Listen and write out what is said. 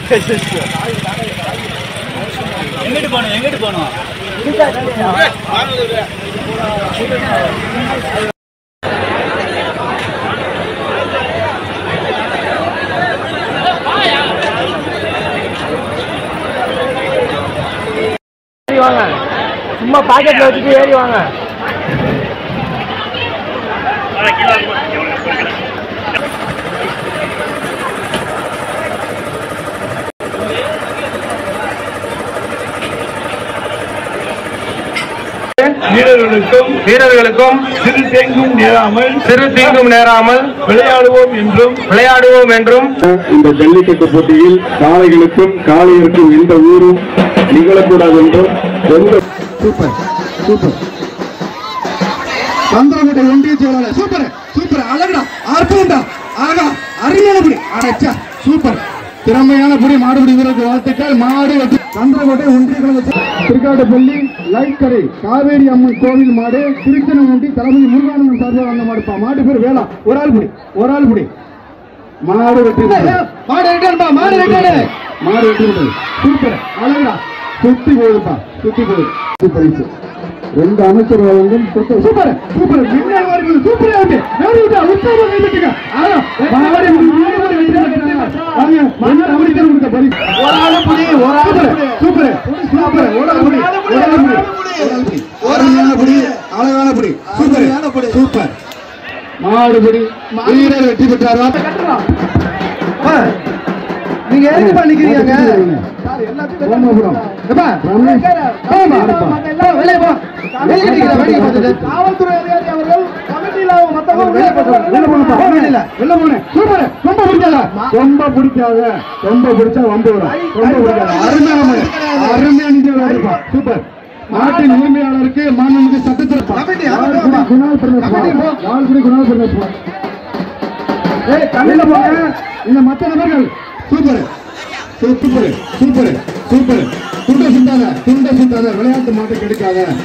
எங்கிட்டு போகணும் எங்கிட்டு போகணும் ஏறி வாங்க சும்மா பாக்கெட்ல வச்சுட்டு ஏறி வாங்க வீரர்களுக்கும் வீரர்களுக்கும் சிறு தேங்கும் நேராமல் சிறு தீங்கும் நேராமல் விளையாடுவோம் என்றும் விளையாடுவோம் என்றும் இந்த ஜல்லிக்கட்டு போட்டியில் காளைகளுக்கும் காளையருக்கும் எந்த ஊரும் நிகழக்கூடாது என்றும் எந்த சூப்பர் சூப்பர் சந்திரகுட்டை ஒன்றிய செயலாளர் சூப்பர் சூப்பர் அழகுடா அற்புதம்டா அழகா அருமையான புடி அடைச்சா சூப்பர் திறமையான புடி மாடுபிடி வீரருக்கு வாழ்த்துக்கள் மாடு வெற்றி சந்திரகோட்டை ஒன்றிய கழக திருக்காட்டுப்பள்ளி லைக்கரை காவேரி அம்மன் கோவில் மாடு திருச்சனங்குண்டி தளபதி முருகானந்தன் சார்பாக வந்த மாடுப்பா மாடு பேர் வேளா ஒரு ஆள் புடி ஒரு ஆள் புடி மாடு வெற்றி பெற்றது. மாடு வெட்டான்பா மாடு வெட்டாடு மாடு வெற்றி பெற்றது. சூப்பர் அழகுடா சுத்தி போகுதுப்பா சுத்தி போகுது பரிசு ரெண்டு அமைச்சர் வழங்கும் சொத்து- சூப்பர் சூப்பர் விண்ணல் வருகிறது சூப்பரா இருக்கு வேறு விட்டா உற்சாகம் கைவிட்டுங்க ஆனா மாடு மாடு மாடு வெற்றி பெற்றாங்க. வாங்க மன்னர் அமைச்சர் கொடுத்த பரிசு ஒரு ஆளு புடி ஒரு ஆளு சூப்பர் சூப்பர் ஒரு ஆளு புடி ஒரு ஆளு புடி ஒரு ஆளு புடி அருமையான புடி அழகான புடி சூப்பர் சூப்பர் மாடுபடி வீரர் வெற்றி பெற்றாரா நீங்க எதுக்கு பண்ணிக்கிறீங்க காவல்துறை அதிகாரி அவர்கள் கமிட்டியில ரொம்ப பிடிக்காத ரொம்ப பிடிக்காத ரொம்ப பிடிச்சா வம்பு வரும் ரொம்ப பிடிக்காத அருமையான மணி. அருமையா நீங்க விளையாடுப்பா சூப்பர் நாட்டின் உரிமையாளருக்கு மாண்புமிகு சட்டத்திற்கு குணால் பிறந்தப்பா வாழ்க்கை குணால் பிறந்தப்பா ஏய் தமிழ்ல போங்க இந்த மத்த நபர்கள் சூப்பர் சூப்பர் சூப்பர் சூப்பர் துண்டை சுத்தாத துண்டை சுத்தாத விளையாட்டு மாட்டை கெடுக்காத